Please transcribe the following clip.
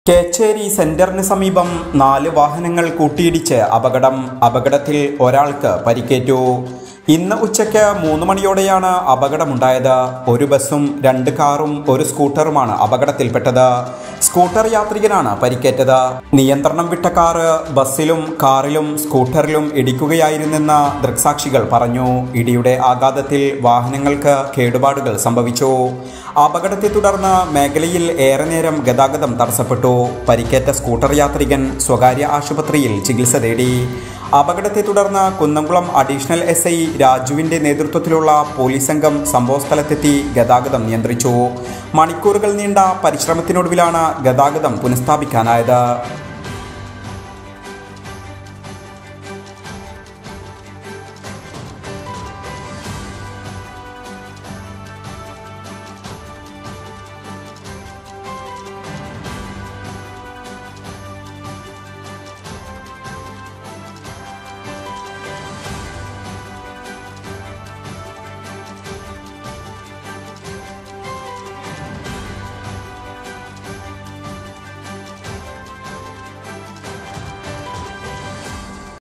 കേച്ചേരി സെന്ററിന് സമീപം നാല് വാഹനങ്ങൾ കൂട്ടിയിടിച്ച് അപകടം അപകടത്തിൽ ഒരാൾക്ക് പരിക്കേറ്റു ഇന്ന് ഉച്ചയ്ക്ക് മൂന്ന് മണിയോടെയാണ് അപകടമുണ്ടായത് ഒരു ബസ്സും രണ്ട് കാറും ഒരു സ്കൂട്ടറുമാണ് അപകടത്തിൽപ്പെട്ടത് സ്കൂട്ടർ യാത്രികനാണ് പരിക്കേറ്റത് നിയന്ത്രണം വിട്ട കാറ് ബസ്സിലും കാറിലും സ്കൂട്ടറിലും ഇടിക്കുകയായിരുന്നെന്ന് ദൃക്സാക്ഷികൾ പറഞ്ഞു ഇടിയുടെ ആഘാതത്തിൽ വാഹനങ്ങൾക്ക് കേടുപാടുകൾ സംഭവിച്ചു അപകടത്തെ തുടർന്ന് മേഖലയിൽ ഏറെ നേരം ഗതാഗതം തടസ്സപ്പെട്ടു പരിക്കേറ്റ സ്കൂട്ടർ യാത്രികൻ സ്വകാര്യ ആശുപത്രിയിൽ ചികിത്സ തേടി അപകടത്തെ തുടർന്ന് കുന്നംകുളം അഡീഷണൽ എസ് ഐ രാജുവിന്റെ നേതൃത്വത്തിലുള്ള പോലീസ് സംഘം സംഭവസ്ഥലത്തെത്തി ഗതാഗതം നിയന്ത്രിച്ചു മണിക്കൂറുകൾ നീണ്ട പരിശ്രമത്തിനൊടുവിലാണ് ഗതാഗതം പുനഃസ്ഥാപിക്കാനായത്